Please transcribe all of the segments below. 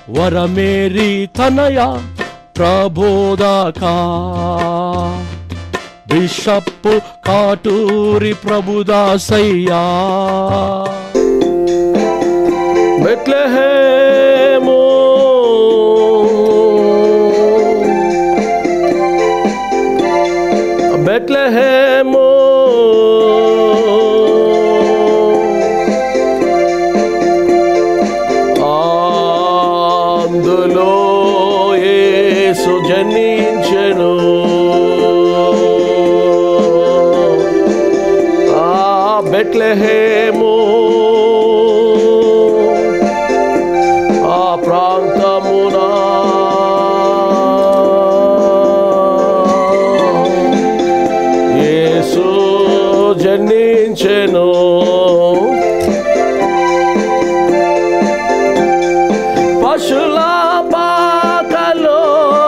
వరమేరి తనయ ప్రబోధకా bishop Katuri Prabhudasayya Bethlehem Bethlehem అందులో యేసు జనించెను ఆ బెత్లెహేము ఆ ప్రాంతమున యేసు జన్మించెను పశుల పాకలో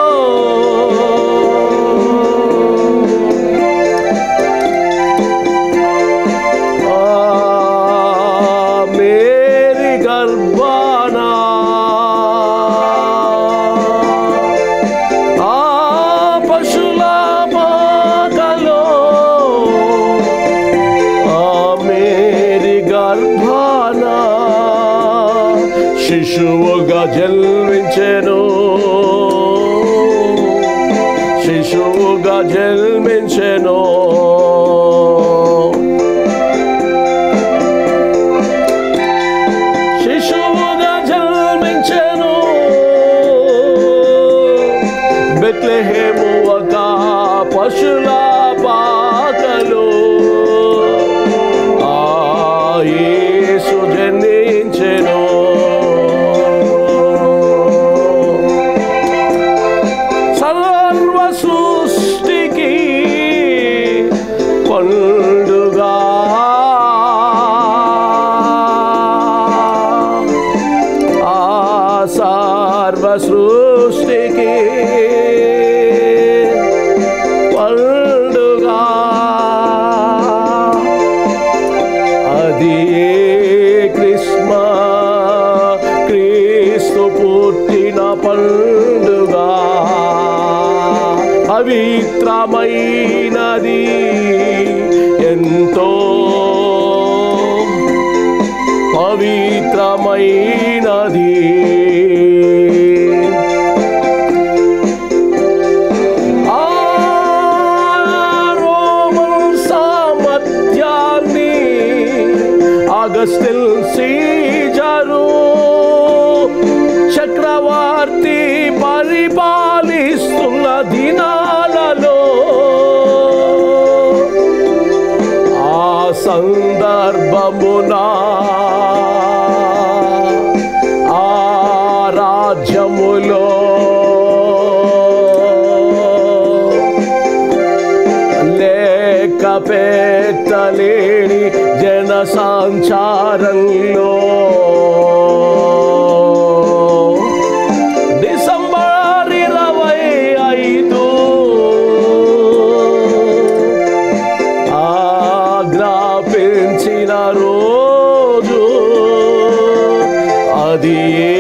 ఆ మేరీ గర్భానా ఆ పశుల పాకలో ఆ మేరీ గర్భాన శిశువుగా జన్మించెను శిశువుగా జన్మించెను శిశువుగా జన్మించెను బెత్లెహేము ఒక పశుల పాకలు ఆ యేసు జన్మించెను సర్వ సృష్టికి పండుగా ఆ సర్వ సృష్టికి పండుగా అది క్రిస్మ క్రీస్తు పుట్టిన పండుగ పవిత్రమైనది ఎంతో పవిత్రమైనది ఆ రోమన్ సామర్థ్యాన్ని అగస్టిల్ సీజరు చక్రవర్తి పరిపాలిస్తున్న దినాలలో ఆ సందర్భమున ఆ రాజ్యములో లేక పెట్టలేని జన సంచారంలో డిసెంబర్ ఇరవై ఐదు ఆజ్ఞాపించిన రోజు అది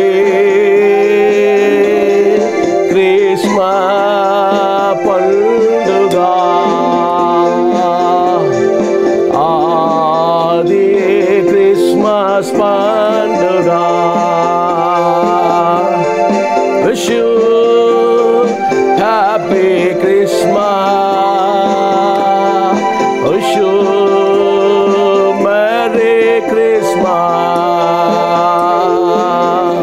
క్రిస్మ పండుగ అది క్రిస్మస్ పండుగ Wish you happy Christmas. Wish you Merry Christmas.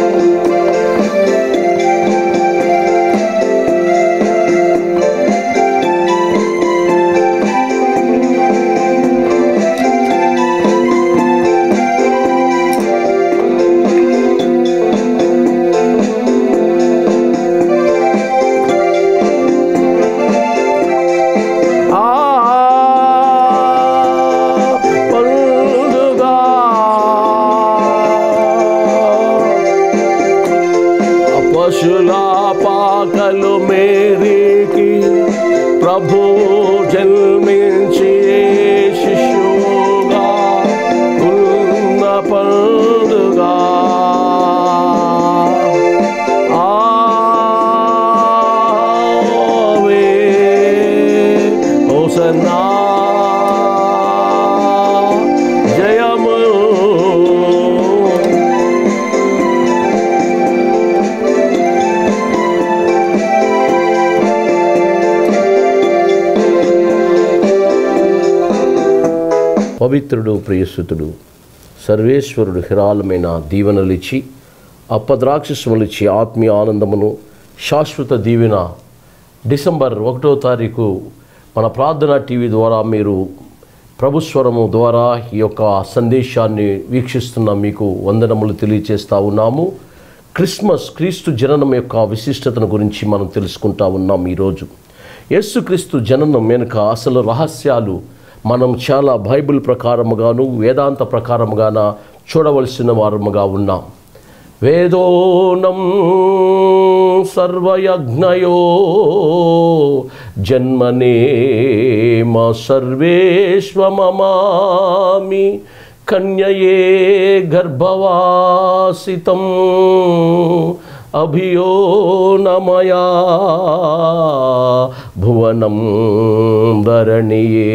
ఆ పండుగ పశుల పాకలు మేరీకి ప్రభు జన్మించి శిశువుగా ఉన్న పండుగ రక్షణ జయము పవిత్రుడు ప్రియసుతుడు సర్వేశ్వరుడు హిరాలమైన దీవెనలిచ్చి అప్పద్రాక్షసములిచ్చి ఆత్మీయ ఆనందమును శాశ్వత దీవెన డిసెంబర్ ఒకటో తారీఖు మన ప్రార్థన టీవీ ద్వారా మీరు ప్రభుస్వరము ద్వారా ఈ యొక్క సందేశాన్ని వీక్షిస్తున్న మీకు వందనములు తెలియచేస్తా ఉన్నాము క్రిస్మస్ క్రీస్తు జననం యొక్క విశిష్టతను గురించి మనం తెలుసుకుంటా ఉన్నాం ఈరోజు యేసుక్రీస్తు జననం వెనుక అసలు రహస్యాలు మనం చాలా బైబిల్ ప్రకారముగాను వేదాంత ప్రకారముగాన చూడవలసిన వారముగా ఉన్నాం వేదోనం సర్వయజ్ఞయో జన్మనేమ సర్వేష్వమమామి కన్యయే గర్భవాసితం అభియో నమయా భువనం ధరణియే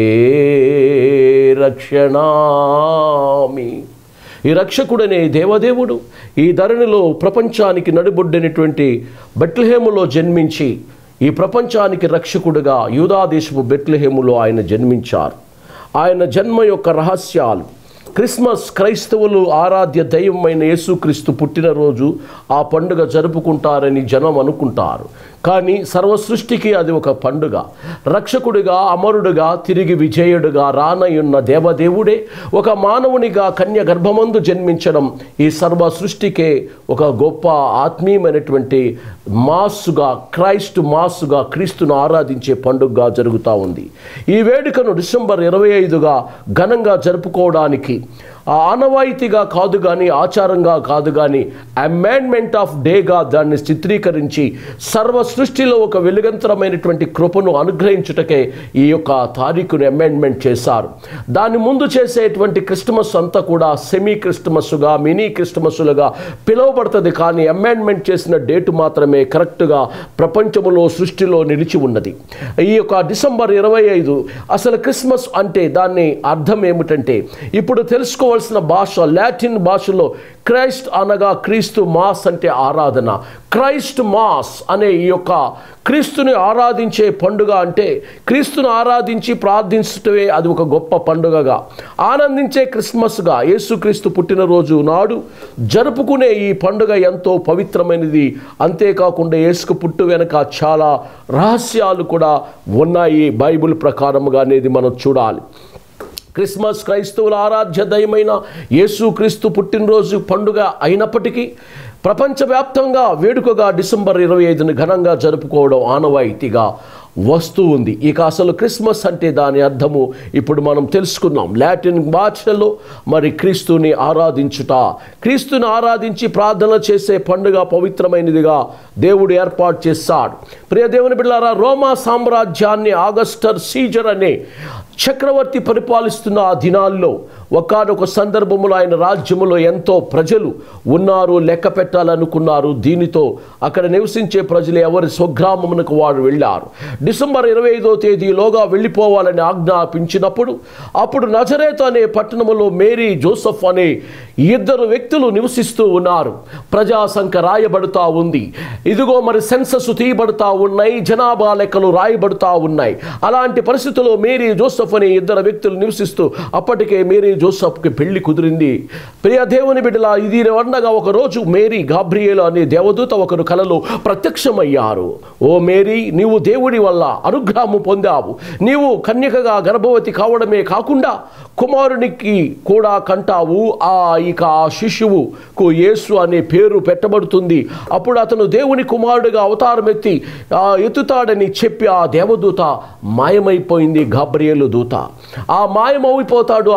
రక్షణామి ఈ రక్షకుడనే దేవదేవుడు ఈ ధరణిలో ప్రపంచానికి నడిబొడ్డైనటువంటి బెట్లహేములో జన్మించి ఈ ప్రపంచానికి రక్షకుడుగా యూదాదేశపు బెట్లహేములో ఆయన జన్మించారు ఆయన జన్మ యొక్క రహస్యాలు క్రిస్మస్ క్రైస్తవులు ఆరాధ్య దైవమైన యేసుక్రీస్తు పుట్టినరోజు ఆ పండుగ జరుపుకుంటారని జనం అనుకుంటారు కానీ సర్వ సృష్టికి అది ఒక పండుగ రక్షకుడిగా అమరుడుగా తిరిగి విజయుడుగా రానయున్న దేవదేవుడే ఒక మానవునిగా కన్య గర్భమందు జన్మించడం ఈ సర్వ సృష్టికే ఒక గొప్ప ఆత్మీయమైనటువంటి మాస్సుగా క్రైస్ట్ మాస్సుగా క్రీస్తును ఆరాధించే పండుగగా జరుగుతూ ఉంది ఈ వేడుకను డిసెంబర్ ఇరవై ఐదుగా ఘనంగా జరుపుకోవడానికి ఆ ఆనవాయితీగా కాదు కానీ ఆచారంగా కాదు కానీ అమెండ్మెంట్ ఆఫ్ డేగా దాన్ని చిత్రీకరించి సర్వ సృష్టిలో ఒక వెలుగంతరమైనటువంటి కృపను అనుగ్రహించుటకే ఈ యొక్క తారీఖును అమెండ్మెంట్ చేశారు దాని ముందు చేసేటువంటి క్రిస్టమస్ అంతా కూడా సెమీ క్రిస్టమస్గా మినీ క్రిస్టమస్లుగా పిలువబడుతుంది కానీ అమెండ్మెంట్ చేసిన డేటు మాత్రమే కరెక్ట్గా ప్రపంచములో సృష్టిలో నిలిచి ఉన్నది ఈ యొక్క డిసెంబర్ ఇరవై ఐదు అసలు క్రిస్మస్ అంటే దాన్ని అర్థం ఏమిటంటే ఇప్పుడు తెలుసుకోవాల్సిన భాష లాటిన్ భాషలో క్రైస్ట్ అనగా క్రీస్తు మాస్ అంటే ఆరాధన క్రైస్ట్ మాస్ అనే ఈ యొక్క క్రీస్తుని ఆరాధించే పండుగ అంటే క్రీస్తుని ఆరాధించి ప్రార్థించటమే అది ఒక గొప్ప పండుగగా ఆనందించే క్రిస్మస్గా యేసుక్రీస్తు పుట్టినరోజు నాడు జరుపుకునే ఈ పండుగ ఎంతో పవిత్రమైనది అంతేకాకుండా యేసుకు పుట్టు వెనక చాలా రహస్యాలు కూడా ఉన్నాయి బైబిల్ ప్రకారముగా అనేది మనం చూడాలి క్రిస్మస్ క్రైస్తవుల ఆరాధ్య దయమైన యేసుక్రీస్తు పుట్టినరోజు పండుగ అయినప్పటికీ ప్రపంచవ్యాప్తంగా వేడుకగా డిసెంబర్ ఇరవై ఐదుని ఘనంగా జరుపుకోవడం ఆనవాయితీగా వస్తూ ఉంది ఇక అసలు క్రిస్మస్ అంటే దాని అర్థము ఇప్పుడు మనం తెలుసుకున్నాం లాటిన్ భాషలో మరి క్రీస్తుని ఆరాధించుట క్రీస్తుని ఆరాధించి ప్రార్థన చేసే పండుగ పవిత్రమైనదిగా దేవుడు ఏర్పాటు చేశాడు ప్రియ దేవుని బిళ్ళారా రోమా సామ్రాజ్యాన్ని ఆగస్టర్ సీజర్ అనే చక్రవర్తి పరిపాలిస్తున్న ఆ దినాల్లో ఒకనొక సందర్భములో ఆయన రాజ్యములో ఎంతో ప్రజలు ఉన్నారు లెక్క పెట్టాలనుకున్నారు దీనితో అక్కడ నివసించే ప్రజలు ఎవరి స్వగ్రామమునకు వారు వెళ్ళారు డిసెంబర్ ఇరవై ఐదో తేదీలోగా వెళ్ళిపోవాలని ఆజ్ఞాపించినప్పుడు అప్పుడు నజరేత్ అనే పట్టణములో మేరీ జోసఫ్ అనే ఇద్దరు వ్యక్తులు నివసిస్తూ ఉన్నారు ప్రజాసంఖ్య రాయబడుతూ ఉంది ఇదిగో మరి సెన్సస్ తీయబడుతూ ఉన్నాయి జనాభా లెక్కలు రాయబడుతూ ఉన్నాయి అలాంటి పరిస్థితుల్లో మేరీ జోసఫ్ అనే ఇద్దరు వ్యక్తులు నివసిస్తూ అప్పటికే మేరీ జోసఫ్కి పెళ్లి కుదిరింది ప్రియ దేవుని బిడ్డల ఇది వండగా ఒక రోజు మేరీ గాబ్రియేలు అనే దేవదూత ఒకరు కలలో ప్రత్యక్షమయ్యారు ఓ మేరీ నీవు దేవుడి వల్ల అనుగ్రహము పొందావు నీవు కన్యకగా గర్భవతి కావడమే కాకుండా కుమారునికి కూడా కంటావు ఆ ఇక ఆ శిశువుకు యేసు అనే పేరు పెట్టబడుతుంది అప్పుడు అతను దేవుని కుమారుడిగా అవతారం ఎత్తి ఆ, ఎత్తుతాడని చెప్పి ఆ దేవదూత మాయమైపోయింది గాబ్రియేలు దూత ఆ మాయమైపోతాడు ఆ దూత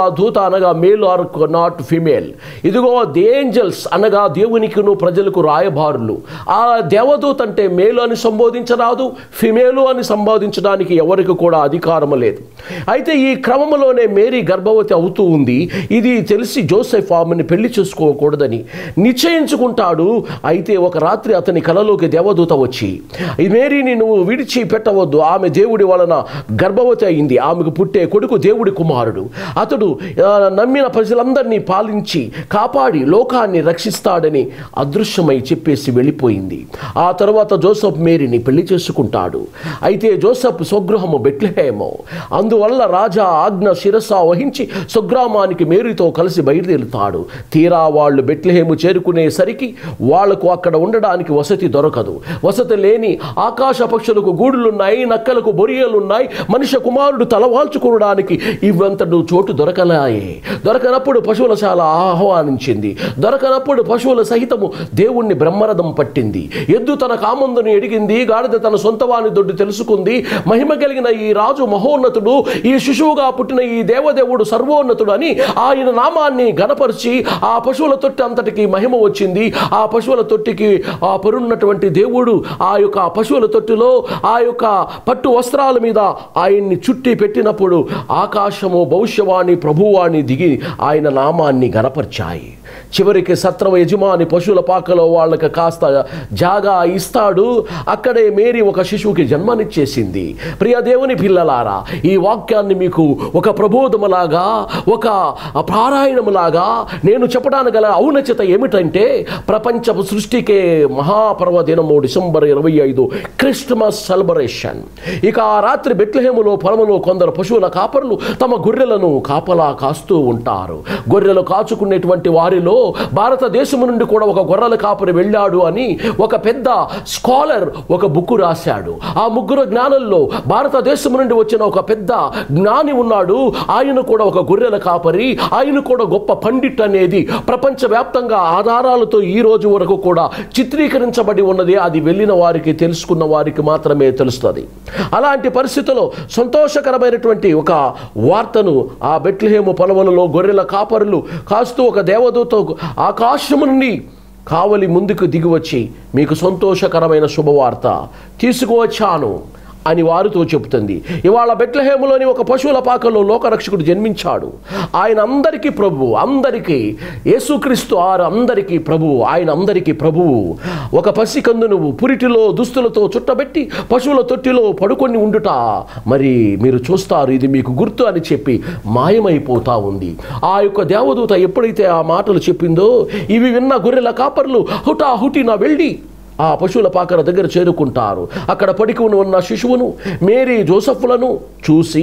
అనగా మేల్ ఆర్ నాట్ ఫిమేల్ ఇదిగో ది ఏంజల్స్ అనగా దేవునికిను ప్రజలకు రాయబారులు ఆ దేవదూత అంటే మేలు అని సంబోధించరాదు ఫిమేలు అని సంబోధించడానికి ఎవరికి కూడా అధికారం లేదు అయితే ఈ క్రమంలోనే మేరీ గర్భవతి అవుతూ ఉంది ఇది తెలిసి జోసెఫ్ ఆమెను పెళ్లి చేసుకోకూడదని నిశ్చయించుకుంటాడు అయితే ఒక రాత్రి అతని కలలోకి దేవదూత వచ్చి "ఈ మేరీని నువ్వు విడిచి పెట్టవద్దు ఆమె దేవుడి వలన గర్భవతి అయింది ఆమెకు పుట్టే కొడుకు దేవుడి కుమారుడు అతడు ఆ, నమ్మిన ప్రజలందరినీ పాలించి కాపాడి లోకాన్ని రక్షిస్తాడని అదృశ్యమై చెప్పేసి వెళ్ళిపోయింది ఆ తర్వాత జోసఫ్ మేరీని పెళ్లి చేసుకుంటాడు అయితే జోసఫ్ స్వగృహము బెట్లహేమో అందువల్ల రాజా ఆజ్ఞ శిరస వహించి స్వగ్రామానికి మేరీతో కలిసి బయలుదేరుతాడు తీరా వాళ్ళు బెట్లహేము చేరుకునేసరికి వాళ్లకు అక్కడ ఉండడానికి వసతి దొరకదు వసతి లేని ఆకాశ పక్షులకు గూడులున్నాయి నక్కలకు బొరియలున్నాయి మనిషి కుమారుడు తలవాల్చుకోవడానికి ఇవంతడు చోటు దొరకలాయే దొరకనప్పుడు పశువులశాల ఆహ్వానించింది దొరకనప్పుడు పశువుల సహితము దేవుణ్ణి బ్రహ్మరథం పట్టింది ఎద్దు తన కామందుని ఎడిగింది గాడిద తన సొంతవాని దొడ్డు తెలుసుకుంది మహిమ కలిగిన ఈ రాజు మహోన్నతుడు ఈ శిశువుగా పుట్టిన ఈ దేవదేవుడు సర్వోన్నతుడు అని ఆయన నామాన్ని గణపరిచి ఆ పశువుల తొట్టి అంతటికి మహిమ వచ్చింది ఆ పశువుల తొట్టికి ఆ పరున్నటువంటి దేవుడు ఆ యొక్క పశువుల తొట్టిలో ఆ యొక్క పట్టు వస్త్రాల మీద ఆయన్ని చుట్టి పెట్టినప్పుడు ఆకాశము భవిష్యవాణి ప్రభువాణి దిగి ఆయన నామాన్ని గణపరిచాయి చివరికి సత్రం యజమాని పశువుల పాకలో వాళ్ళకి కాస్త జాగా ఇస్తాడు అక్కడే మేరీ ఒక శిశువుకి జన్మనిచ్చేసింది ప్రియ దేవుని పిల్లలారా ఈ వాక్యాన్ని మీకు ఒక ప్రబోధములాగా ఒక పారాయణములాగా నేను చెప్పడానికి గల ఔన్నత్యత ఏమిటంటే ప్రపంచ సృష్టికే మహాపర్వదినము డిసెంబర్ ఇరవై ఐదు క్రిస్టమస్ సెలబ్రేషన్ ఇక ఆ రాత్రి బెట్లహేములో పొలములో కొందరు పశువుల కాపరులు తమ గొర్రెలను కాపలా కాస్తూ ఉంటారు గొర్రెలు కాచుకునేటువంటి వారిలో భారతదేశం నుండి కూడా ఒక గొర్రెల కాపరి వెళ్ళాడు అని ఒక పెద్ద స్కాలర్ ఒక బుక్ రాశాడు ఆ ముగ్గురు జ్ఞానంలో భారతదేశం నుండి వచ్చిన ఒక పెద్ద జ్ఞాని ఉన్నాడు ఆయన కూడా ఒక గొర్రెల కాపరి ఆయన కూడా గొప్ప పండిట్ అనేది ప్రపంచవ్యాప్తంగా ఆధారాలతో ఈ రోజు వరకు కూడా చిత్రీకరించబడి ఉన్నది అది వెళ్ళిన వారికి తెలుసుకున్న వారికి మాత్రమే తెలుస్తుంది అలాంటి పరిస్థితుల్లో సంతోషకరమైనటువంటి ఒక వార్తను ఆ బెట్లహేము పొలములలో గొర్రెల కాపరులు కాస్తూ ఒక దేవదూత ఆకాశము నుండి కావలి ముందుకు దిగివచ్చి మీకు సంతోషకరమైన శుభవార్త తీసుకువచ్చాను అని వారితో చెబుతుంది ఇవాళ బెట్లహేములోని ఒక పశువుల పాకలో లోకరక్షకుడు జన్మించాడు ఆయన అందరికీ ప్రభువు అందరికీ యేసుక్రీస్తు ఆరు అందరికీ ప్రభువు ఆయన అందరికీ ప్రభువు ఒక పసికందు నువ్వు పురిటిలో దుస్తులతో చుట్టబెట్టి పశువుల తొట్టిలో పడుకొని ఉండుట మరి మీరు చూస్తారు ఇది మీకు గుర్తు అని చెప్పి మాయమైపోతా ఉంది ఆ యొక్క దేవదూత ఎప్పుడైతే ఆ మాటలు చెప్పిందో ఇవి విన్న గొర్రెల కాపర్లు హుటా హుటిన వెళ్ళి ఆ పశువుల పాకర దగ్గర చేరుకుంటారు అక్కడ పడికి ఉన్న శిశువును మేరీ జోసఫ్లను చూసి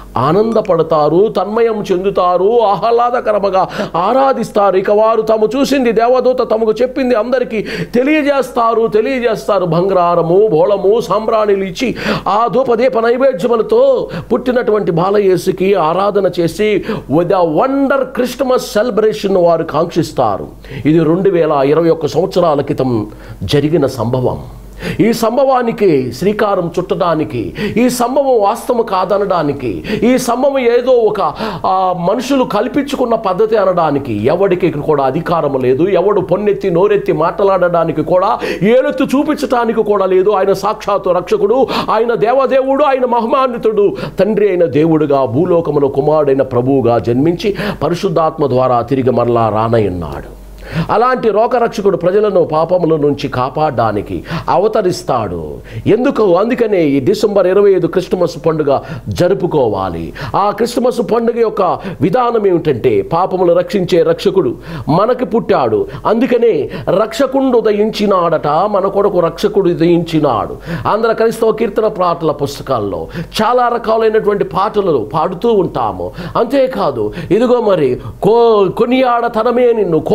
ఆనందపడతారు తన్మయం చెందుతారు ఆహ్లాదకరముగా ఆరాధిస్తారు ఇక వారు తాము చూసింది దేవదూత తమకు చెప్పింది అందరికీ తెలియజేస్తారు తెలియజేస్తారు బంగారము బోళము సాంబ్రాణిలు ఇచ్చి ఆ ధూపదీప నైవేద్యములతో పుట్టినటువంటి బాలయేసుకి ఆరాధన చేసి ద వండర్ క్రిస్టమస్ సెలబ్రేషన్ వారు కాంక్షిస్తారు ఇది రెండు వేల ఇరవై ఒక్క సంవత్సరాల క్రితం జరిగిన సంభవం ఈ సంభవానికి శ్రీకారం చుట్టడానికి ఈ సంభవం వాస్తవం కాదనడానికి ఈ సంభవం ఏదో ఒక ఆ, మనుషులు కల్పించుకున్న పద్ధతి అనడానికి ఎవడికి కూడా అధికారం లేదు ఎవడు పొన్నెత్తి నోరెత్తి మాట్లాడడానికి కూడా ఏలెత్తి చూపించడానికి కూడా లేదు ఆయన సాక్షాత్తు రక్షకుడు ఆయన దేవదేవుడు ఆయన మహిమాన్వితుడు తండ్రి అయిన దేవుడుగా భూలోకములో కుమారుడైన ప్రభువుగా జన్మించి పరిశుద్ధాత్మ ద్వారా తిరిగి మరలా రానయ్యున్నాడు అలాంటి రోగరక్షకుడు ప్రజలను పాపముల నుంచి కాపాడడానికి అవతరిస్తాడు ఎందుకు అందుకనే ఈ డిసెంబర్ ఇరవై ఐదు క్రిస్టమస్ పండుగ జరుపుకోవాలి ఆ క్రిస్టమస్ పండుగ యొక్క విధానం ఏమిటంటే పాపములు రక్షించే రక్షకుడు మనకి పుట్టాడు అందుకనే రక్షకుడు ఉదయించినాడట మన కొరకు రక్షకుడు ఉదయించినాడు ఆంధ్ర క్రైస్తవ కీర్తన పాటల పుస్తకాల్లో చాలా రకాలైనటువంటి పాటలు పాడుతూ ఉంటాము అంతేకాదు ఇదిగో మరి కో కొనియాడ తనమే నిన్ను కోమల హృదయ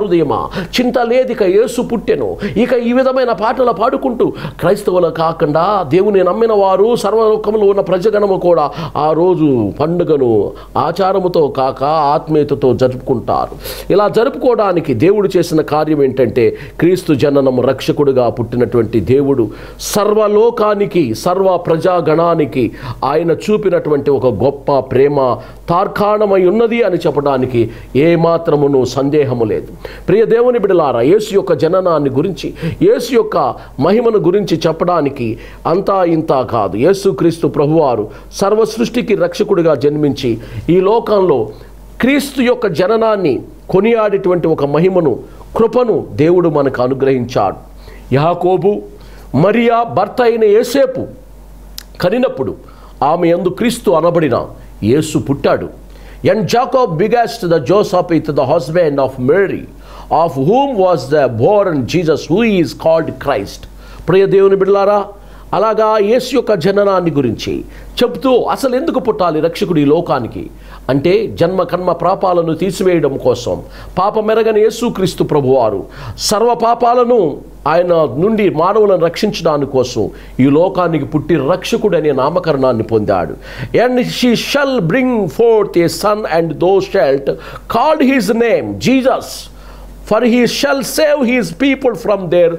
హృదయమా చింత లేదిక యేసు పుట్టెను ఇక ఈ విధమైన పాటలు పాడుకుంటూ క్రైస్తవులు కాకుండా దేవుని నమ్మిన వారు సర్వలోకంలో ఉన్న ప్రజగణము కూడా ఆ రోజు పండుగను ఆచారముతో కాక ఆత్మీయతతో జరుపుకుంటారు ఇలా జరుపుకోవడానికి దేవుడు చేసిన కార్యం ఏంటంటే క్రీస్తు జననము రక్షకుడుగా పుట్టినటువంటి దేవుడు సర్వలోకానికి సర్వ ప్రజాగణానికి ఆయన చూపినటువంటి ఒక గొప్ప ప్రేమ తార్కాణమై ఉన్నది అని చెప్పడానికి ఏమాత్రమును సందేహము లేదు ప్రియ దేవుని బిడలారా యేసు యొక్క జననాన్ని గురించి యేసు యొక్క మహిమను గురించి చెప్పడానికి అంతా ఇంత కాదు యేసుక్రీస్తు ప్రభువారు సర్వ సృష్టికి రక్షకుడిగా జన్మించి ఈ లోకంలో క్రీస్తు యొక్క జననాన్ని కొనియాడేటువంటి ఒక మహిమను కృపను దేవుడు మనకు అనుగ్రహించాడు యాకోబు మరియా భర్త అయిన ఏసేపు కనినప్పుడు ఆమె యందు క్రీస్తు అనబడిన యేసు పుట్టాడు and Jacob begat the Joseph it the husband of Mary of whom was the born Jesus who is called Christ ప్రియ దేవుని బిడ్డలారా అలాగా యేసు యొక్క జననాన్ని గురించి చెబుతూ అసలు ఎందుకు పుట్టాలి రక్షకుడు ఈ లోకానికి అంటే జన్మ కర్మ పాపాలను తీసివేయడం కోసం పాపమెరగని యేసుక్రీస్తు ప్రభువారు సర్వ పాపాలను ఆయన నుండి మానవులను రక్షించడానికి కోసం ఈ లోకానికి పుట్టి రక్షకుడు అనే నామకరణాన్ని పొందాడు and she shall bring forth a son and thou shalt called his name Jesus for he shall save his people from their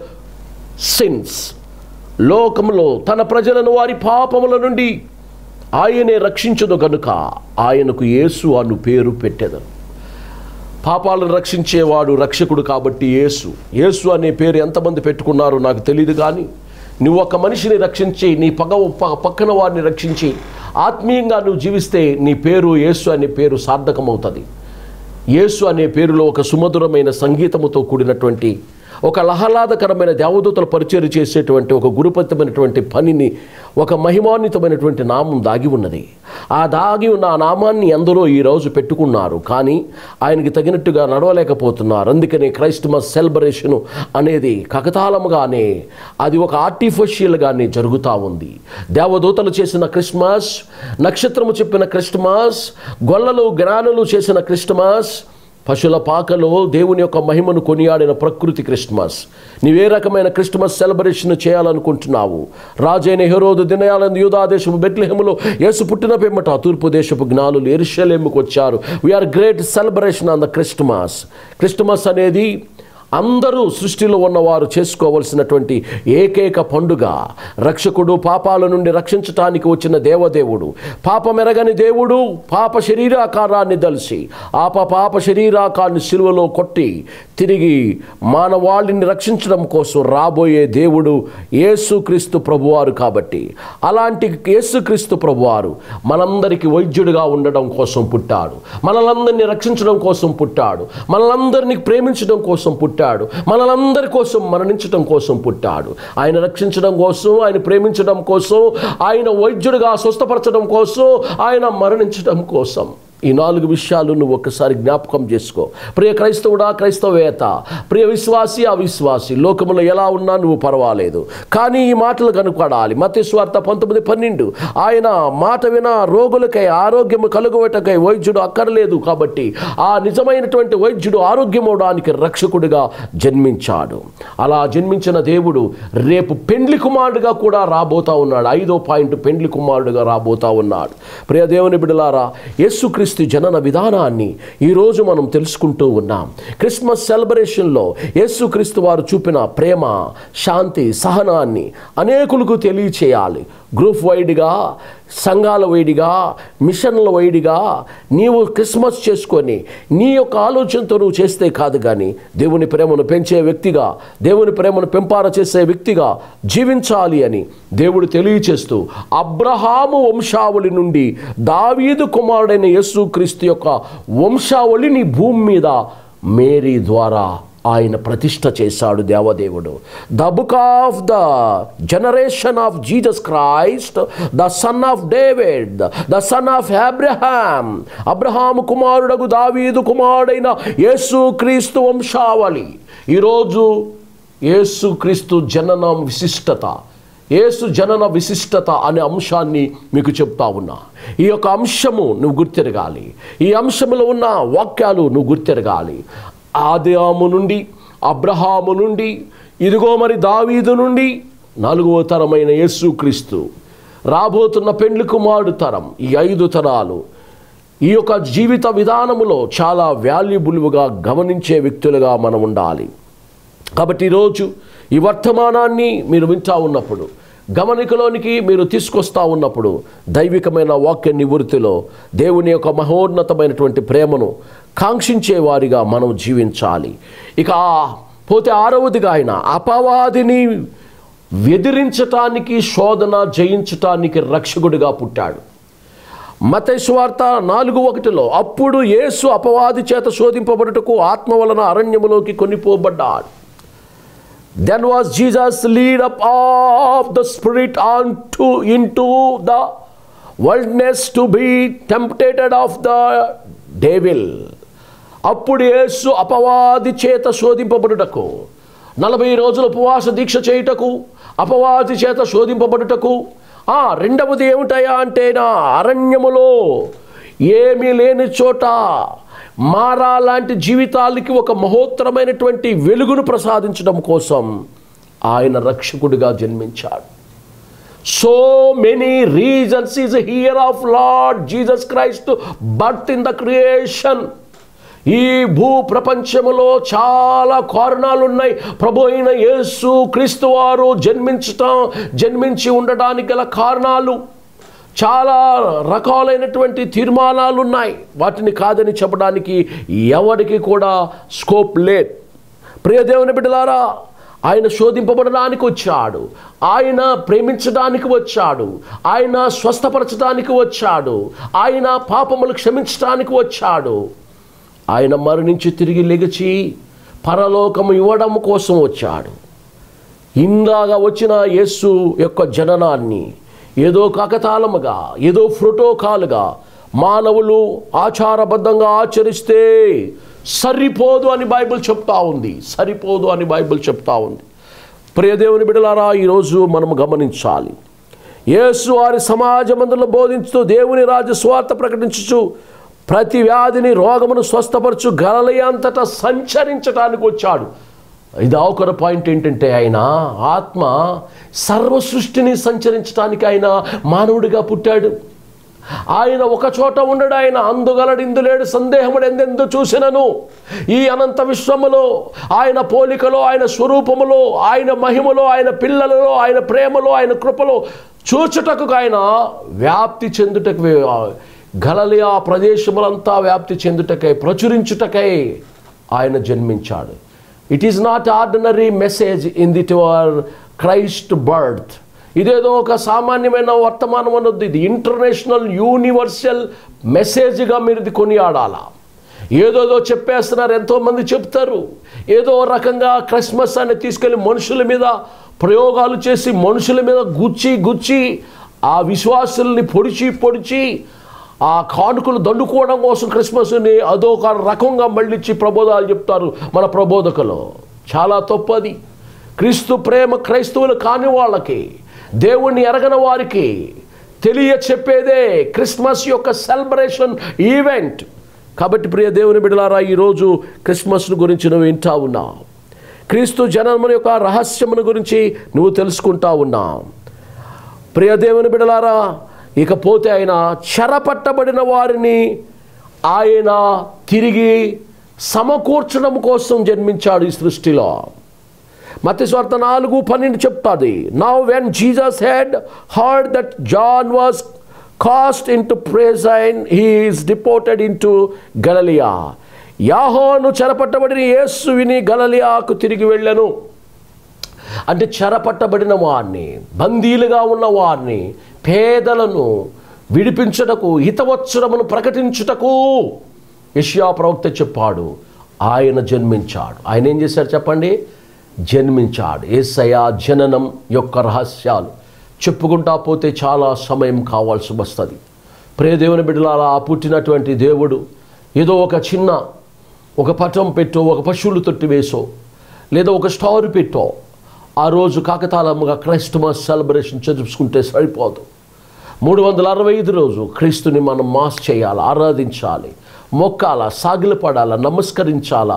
sins లోకంలో తన ప్రజలను వారి పాపముల నుండి ఆయనే రక్షించదు గనుక ఆయనకు యేసు అను పేరు పెట్టెదను పాపాలను రక్షించేవాడు రక్షకుడు కాబట్టి యేసు యేసు అనే పేరు ఎంతమంది పెట్టుకున్నారో నాకు తెలియదు కానీ నువ్వు ఒక మనిషిని రక్షించి నీ పగ ప- పక్కన వారిని రక్షించి ఆత్మీయంగా నువ్వు జీవిస్తే నీ పేరు యేసు అనే పేరు సార్థకమవుతుంది యేసు అనే పేరులో ఒక సుమధురమైన సంగీతముతో కూడినటువంటి ఒక ఆహ్లాదకరమైన దేవదూతలు పరిచయం చేసేటువంటి ఒక గురుపతమైనటువంటి పనిని ఒక మహిమాన్వితమైనటువంటి నామం దాగి ఉన్నది ఆ దాగి ఉన్న ఆ నామాన్ని ఎందరో ఈరోజు పెట్టుకున్నారు కానీ ఆయనకి తగినట్టుగా నడవలేకపోతున్నారు అందుకని క్రైస్టమస్ సెలబ్రేషన్ అనేది కకతాళముగానే అది ఒక ఆర్టిఫిషియల్గానే జరుగుతూ ఉంది దేవదూతలు చేసిన క్రిస్మస్ నక్షత్రము చెప్పిన క్రిస్టమస్ గొల్లలు జ్ఞానులు చేసిన క్రిస్టమస్ పశుల పాకలో దేవుని యొక్క మహిమను కొనియాడిన ప్రకృతి క్రిస్మస్ నీవే రకమైన క్రిస్మస్ సెలబ్రేషన్ చేయాలనుకుంటున్నావు రాజైన హెరోదు దినయాలందు యూదాదేశము బెట్లెహములో యేసు పుట్టిన పిమ్మట తూర్పు దేశపు జ్ఞానులు ఎరుషలేముకు వచ్చారు we are great celebration on the Christmas Christmas అనేది అందరూ సృష్టిలో ఉన్నవారు చేసుకోవలసినటువంటి ఏకైక పండుగ రక్షకుడు పాపాల నుండి రక్షించటానికి వచ్చిన దేవదేవుడు పాపమెరగని దేవుడు పాప శరీరాకారాన్ని దలిసి ఆప పాప శరీరాకారాన్ని సిలువలో కొట్టి తిరిగి మానవాళిని రక్షించడం కోసం రాబోయే దేవుడు యేసుక్రీస్తు ప్రభువారు కాబట్టి అలాంటి యేసుక్రీస్తు ప్రభువారు మనందరికీ వైద్యుడిగా ఉండడం కోసం పుట్టాడు మనలందరినీ రక్షించడం కోసం పుట్టాడు మనలందరినీ ప్రేమించడం కోసం పుట్టాడు మనలందరి కోసం మరణించడం కోసం పుట్టాడు ఆయన రక్షించడం కోసం ఆయన ప్రేమించడం కోసం ఆయన వైద్యుడిగా స్వస్థపరచడం కోసం ఆయన మరణించడం కోసం ఈ నాలుగు విషయాలు నువ్వు ఒక్కసారి జ్ఞాపకం చేసుకో ప్రియ క్రైస్తవుడా క్రైస్తవేత ప్రియ విశ్వాసి అవిశ్వాసి లోకములో ఎలా ఉన్నా నువ్వు పర్వాలేదు కానీ ఈ మాటలు కనుపడాలి మత్స్వార్త పంతొమ్మిది పన్నెండు ఆయన మాట విన రోగులకై ఆరోగ్యము కలుగువటకై వైద్యుడు అక్కర్లేదు కాబట్టి ఆ నిజమైనటువంటి వైద్యుడు ఆరోగ్యమవడానికి రక్షకుడిగా జన్మించాడు అలా జన్మించిన దేవుడు రేపు పెండ్లి కుమారుడుగా కూడా రాబోతా ఉన్నాడు ఐదో పాయింట్ పెండ్లి కుమారుడుగా రాబోతా ఉన్నాడు ప్రియ దేవుని బిడలారా యేసుక్రీస్తు జనన విధానాన్ని ఈరోజు మనం తెలుసుకుంటూ ఉన్నాం క్రిస్మస్ సెలబ్రేషన్లో యేసుక్రీస్తు వారు చూపిన ప్రేమ శాంతి సహనాన్ని అనేకులకు తెలియచేయాలి గ్రూప్ వైడ్గా సంఘాల వైడిగా మిషన్ల వైడిగా నీవు క్రిస్మస్ చేసుకొని నీ యొక్క ఆలోచనతో నువ్వు చేస్తే కాదు కానీ దేవుని ప్రేమను పెంచే వ్యక్తిగా దేవుని ప్రేమను పెంపార చేసే వ్యక్తిగా జీవించాలి అని దేవుడు తెలియచేస్తూ అబ్రహాము వంశావళి నుండి దావీదు కుమారుడైన యేసుక్రీస్తు యొక్క వంశావళిని భూమి మీద మేరీ ద్వారా ఆయన ప్రతిష్ట చేశాడు దేవదేవుడు the book of the generation of Jesus Christ the son of David the son of Abraham అబ్రహాము కుమారుడగు దావీదు కుమారుడైన యేసు క్రీస్తు వంశావళి ఈరోజు యేసు క్రీస్తు జననం విశిష్టత యేసు జనన విశిష్టత అనే అంశాన్ని మీకు చెప్తా ఉన్నా ఈ యొక్క అంశము నువ్వు గుర్తెరగాలి ఈ అంశంలో ఉన్న వాక్యాలు నువ్వు గుర్తెరగాలి ఆదాము నుండి అబ్రహాము నుండి ఇదిగో మరి దావీదు నుండి నాలుగవ తరమైన యేసుక్రీస్తు రాబోతున్న పెండ్లి కుమారుడు తరం ఈ ఐదు తరాలు ఈ యొక్క జీవిత విధానములో చాలా వాల్యుబుల్గా గమనించే వ్యక్తులుగా మనం ఉండాలి కాబట్టి ఈరోజు ఈ వర్తమానాన్ని మీరు వింటా ఉన్నప్పుడు గమనికలోనికి మీరు తీసుకొస్తా ఉన్నప్పుడు దైవికమైన వాక్య నివృత్తిలో దేవుని యొక్క మహోన్నతమైనటువంటి ప్రేమను కాంక్షించే వారిగా మనం జీవించాలి ఇక పోతే ఆరవదిగా ఆయన అపవాదిని ఎదిరించటానికి శోధన జయించటానికి రక్షకుడిగా పుట్టాడు మతేశ్వార్త నాలుగు ఒకటిలో అప్పుడు యేసు అపవాది చేత శోధింపబడుటకు ఆత్మ వలన అరణ్యములోకి కొనిపోబడ్డాడు then was Jesus led up of the spirit on to into the wilderness to be tempted of the devil అప్పుడు యేసు అపవాది చేత శోధింపబడుటకు నలభై రోజుల ఉపవాస దీక్ష చేయుటకు అపవాది చేత శోధింపబడుటకు ఆ రెండవది ఏమిటయా అంటే నా అరణ్యములో ఏమీ లేని చోట మారా లాంటి జీవితాలకి ఒక మహోత్తరమైనటువంటి వెలుగును ప్రసాదించడం కోసం ఆయన రక్షకుడిగా జన్మించాడు so many reasons is here of Lord Jesus Christ birth in the creation ఈ భూ ప్రపంచములో చాలా కారణాలు ఉన్నాయి ప్రభు అయిన యేసు క్రీస్తు వారు జన్మించటం జన్మించి ఉండడానికి గల కారణాలు చాలా రకాలైనటువంటి తీర్మానాలు ఉన్నాయి వాటిని కాదని చెప్పడానికి ఎవరికి కూడా స్కోప్ లేదు ప్రియ దేవుని బిడ్డలారా ఆయన శోధింపబడడానికి వచ్చాడు ఆయన ప్రేమించడానికి వచ్చాడు ఆయన స్వస్థపరచడానికి వచ్చాడు ఆయన పాపములు క్షమించడానికి వచ్చాడు ఆయన మరణించి తిరిగి లెగిచి పరలోకము ఇవ్వడం కోసం వచ్చాడు ఇందాగా వచ్చిన యేసు యొక్క జననాన్ని ఏదో కాకతాళముగా ఏదో ప్రోటోకాల్గా మానవులు ఆచారబద్ధంగా ఆచరిస్తే సరిపోదు అని బైబిల్ చెప్తా ఉంది సరిపోదు అని బైబిల్ చెప్తా ఉంది ప్రియదేవుని బిడలారా ఈరోజు మనం గమనించాలి యేసు వారి సమాజమందులో బోధించుతూ దేవుని రాజు స్వార్థ ప్రకటించుచు ప్రతి వ్యాధిని రోగమును స్వస్థపరచు గలలయంతటా సంచరించటానికి వచ్చాడు ఇది ఒకరి పాయింట్ ఏంటంటే ఆయన ఆత్మ సర్వ సృష్టిని సంచరించడానికి ఆయన మానవుడిగా పుట్టాడు ఆయన ఒక చోట ఉండడు ఆయన అందుగలడిందులేడు సందేహముడు ఎందెందు చూసినను ఈ అనంత విశ్వములో ఆయన పోలికలో ఆయన స్వరూపములో ఆయన మహిమలో ఆయన పిల్లలలో ఆయన ప్రేమలో ఆయన కృపలో చూచుటకు ఆయన వ్యాప్తి చెందుటకు గలలియా ప్రదేశములంతా వ్యాప్తి చెందుటకై ప్రచురించుటకై ఆయన జన్మించాడు it is not ordinary message in the tour Christ birth ఇదేదో ఒక సామాన్యమైన వర్తమానం అనొద్దు ఇది ఇంటర్నేషనల్ యూనివర్సల్ మెసేజ్గా మీరు ఇది కొనియాడాలా ఏదోదో చెప్పేస్తున్నారు ఎంతోమంది చెప్తారు ఏదో రకంగా క్రిస్మస్ అని తీసుకెళ్ళి మనుషుల మీద ప్రయోగాలు చేసి మనుషుల మీద గుచ్చి గుచ్చి ఆ విశ్వాసుల్ని పొడిచి పొడిచి ఆ కానుకలు దండుకోవడం కోసం క్రిస్మస్ని అదొక రకంగా మళ్ళించి ప్రబోధాలు చెప్తారు మన ప్రబోధకులు చాలా తప్పది క్రీస్తు ప్రేమ క్రైస్తవులు కాని వాళ్ళకి దేవుణ్ణి ఎరగని వారికి తెలియ చెప్పేదే క్రిస్మస్ యొక్క సెలబ్రేషన్ ఈవెంట్ కాబట్టి ప్రియ దేవుని బిడలారా ఈరోజు క్రిస్మస్ను గురించి నువ్వు వింటా ఉన్నావు క్రీస్తు జన్మ యొక్క రహస్యమును గురించి నువ్వు తెలుసుకుంటా ఉన్నావు ప్రియ దేవుని బిడలారా ఇకపోతే ఆయన చెరపట్టబడిన వారిని ఆయన తిరిగి సమకూర్చడం కోసం జన్మించాడు ఈ సృష్టిలో మత స్వార్థ నాలుగు పన్నెండు చెప్తాది now when Jesus had heard that John was cast into prison he is deported into Galilee యాహోను చెరపట్టబడిన యేసు విని గలలియాకు తిరిగి వెళ్ళను అంటే చెరపట్టబడిన వారిని బందీలుగా ఉన్న వారిని పేదలను విడిపించుటకు హితవత్సరమును ప్రకటించుటకు యష్యా ప్రవక్త చెప్పాడు ఆయన జన్మించాడు ఆయన ఏం చేశాడు చెప్పండి జన్మించాడు ఏసయ జననం యొక్క రహస్యాలు చెప్పుకుంటా పోతే చాలా సమయం కావాల్సి వస్తుంది ప్రియదేవుని బిడ్డలారా పుట్టినటువంటి దేవుడు ఏదో ఒక చిన్న ఒక పటం పెట్టో ఒక పశువులు తొట్టి వేసో లేదా ఒక స్టార్ పెట్టో ఆ రోజు కాకతాళముగా క్రైస్టమస్ సెలబ్రేషన్ చేసుకుంటే సరిపోదు మూడు వందల అరవై ఐదు రోజు క్రీస్తుని మనం మాస్ చేయాలి ఆరాధించాలి మొక్కాల సాగిలపడాలా నమస్కరించాలా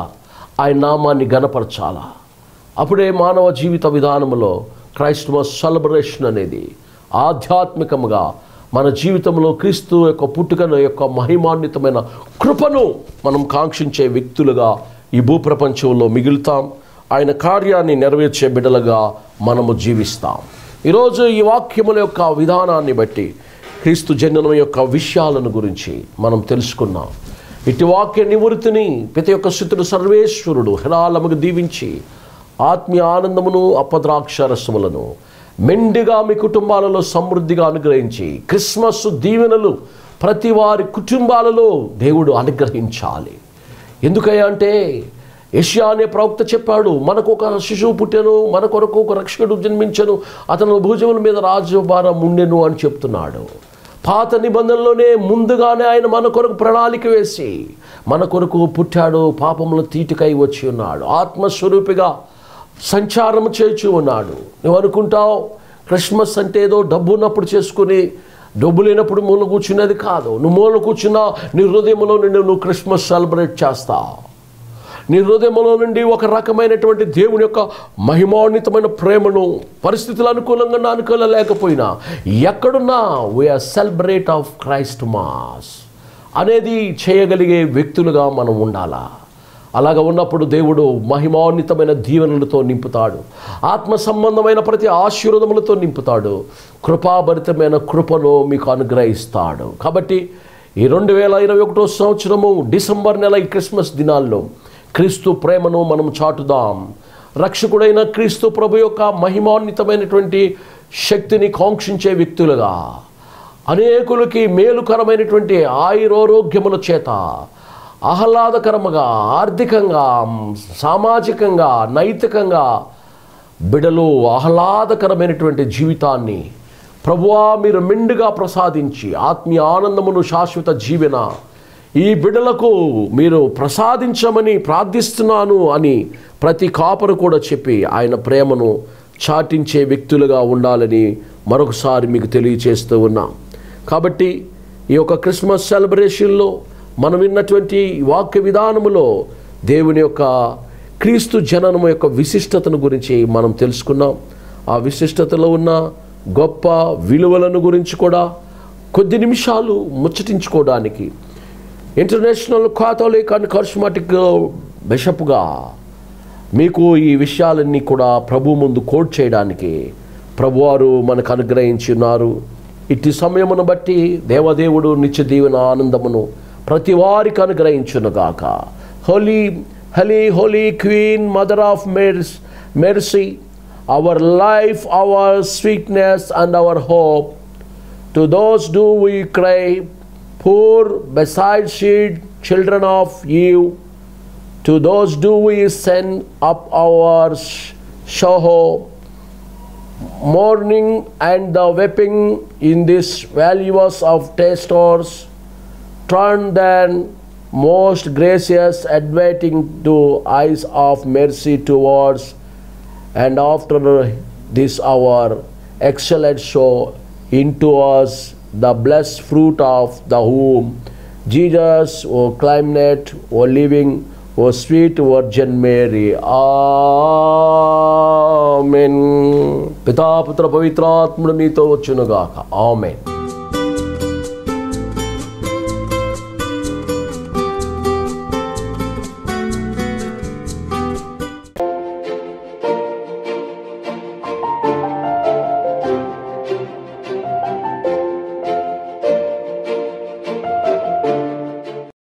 ఆయన నామాన్ని గనపరచాలా అప్పుడే మానవ జీవిత విధానంలో క్రైస్టమస్ సెలబ్రేషన్ అనేది ఆధ్యాత్మికంగా మన జీవితంలో క్రీస్తు యొక్క పుట్టుకను యొక్క మహిమాన్వితమైన కృపను మనం కాంక్షించే వ్యక్తులుగా ఈ భూప్రపంచంలో మిగులుతాం ఆయన కార్యాన్ని నెరవేర్చే బిడ్డలుగా మనము జీవిస్తాం ఈరోజు ఈ వాక్యముల యొక్క విధానాన్ని బట్టి క్రీస్తు జననం యొక్క విషయాలను గురించి మనం తెలుసుకున్నాం ఇటు వాక్య నివృత్తిని ప్రతి ఒక్క స్థితుడు సర్వేశ్వరుడు హెరాలముకు దీవించి ఆత్మీయ ఆనందమును అపద్రాక్షరసములను మెండిగా మీ కుటుంబాలలో సమృద్ధిగా అనుగ్రహించి క్రిస్మస్ దీవెనలు ప్రతి వారి కుటుంబాలలో దేవుడు అనుగ్రహించాలి ఎందుకయ్యా అంటే యష్యా అనే ప్రవక్త చెప్పాడు మనకు ఒక శిశువు పుట్టెను మన కొరకు ఒక రక్షకుడు జన్మించను అతను భుజముల మీద రాజభారం ఉండెను అని చెప్తున్నాడు పాత నిబంధనలోనే ముందుగానే ఆయన మన కొరకు ప్రణాళిక వేసి మన కొరకు పుట్టాడు పాపముల తీటికై వచ్చి ఉన్నాడు ఆత్మస్వరూపిగా సంచారం చేర్చి ఉన్నాడు నువ్వు అనుకుంటావు క్రిస్మస్ అంటే ఏదో డబ్బు ఉన్నప్పుడు చేసుకుని డబ్బు లేనప్పుడు మూల కూర్చునేది కాదు నువ్వు మూల కూర్చున్నా నీ హృదయంలో నుండి నువ్వు క్రిస్మస్ సెలబ్రేట్ చేస్తావు నీ హృదయంలో నుండి ఒక రకమైనటువంటి దేవుని యొక్క మహిమాన్వితమైన ప్రేమను పరిస్థితులు అనుకూలంగా అనుకూల లేకపోయినా ఎక్కడున్నా we are celebrate of Christmas అనేది చేయగలిగే వ్యక్తులుగా మనం ఉండాలా అలాగ ఉన్నప్పుడు దేవుడు మహిమాన్వితమైన దీవెనలతో నింపుతాడు ఆత్మ సంబంధమైన ప్రతి ఆశీర్వదములతో నింపుతాడు కృపాభరితమైన కృపను మీకు అనుగ్రహిస్తాడు కాబట్టి ఈ రెండు వేల ఇరవై ఒకటో సంవత్సరము డిసెంబర్ నెల ఈ క్రిస్మస్ దినాల్లో క్రీస్తు ప్రేమను మనం చాటుదాం రక్షకుడైన క్రీస్తు ప్రభు యొక్క మహిమాన్వితమైనటువంటి శక్తిని కాంక్షించే వ్యక్తులుగా అనేకులకి మేలుకరమైనటువంటి ఆయురోగ్యముల చేత ఆహ్లాదకరముగా ఆర్థికంగా సామాజికంగా నైతికంగా బిడలు ఆహ్లాదకరమైనటువంటి జీవితాన్ని ప్రభువా మీరు మెండుగా ప్రసాదించి ఆత్మీయ ఆనందమును శాశ్వత జీవన ఈ బిడలకు మీరు ప్రసాదించమని ప్రార్థిస్తున్నాను అని ప్రతి కాపరు కూడా చెప్పి ఆయన ప్రేమను చాటించే వ్యక్తులుగా ఉండాలని మరొకసారి మీకు తెలియచేస్తూ ఉన్నాం కాబట్టి ఈ యొక్క క్రిస్మస్ సెలబ్రేషన్లో మనం విన్నటువంటి ఈ వాక్య విధానములో దేవుని యొక్క క్రీస్తు జననము యొక్క విశిష్టతను గురించి మనం తెలుసుకున్నాం ఆ విశిష్టతలో ఉన్న గొప్ప విలువలను గురించి కూడా కొద్ది నిమిషాలు ముచ్చటించుకోవడానికి ఇంటర్నేషనల్ కాథోలిక్ అండ్ కర్స్మాటిక్ బిషప్గా మీకు ఈ విషయాలన్నీ కూడా ప్రభు ముందు కోట్ చేయడానికి ప్రభువారు మనకు అనుగ్రహించి ఉన్నారు ఇట్టి సమయమును బట్టి దేవదేవుడు నిత్య దీవెన ఆనందమును ప్రతి వారికి అనుగ్రహించునుగాక holy holy holy queen mother of మెర్స్ mercy our life our sweetness and our hope To those do we cry, poor beside sheet, children of Eve. To those do we send up our sh- shoho, mourning and the weeping in this valuous of testors. Turn then most gracious adverting to eyes of mercy towards and after this our excellent show into us the blessed fruit of the womb jesus o climate o living o sweet virgin mary amen పితాపుత్ర పవిత్రాత్ముడు మీతో వచ్చునుగాక amen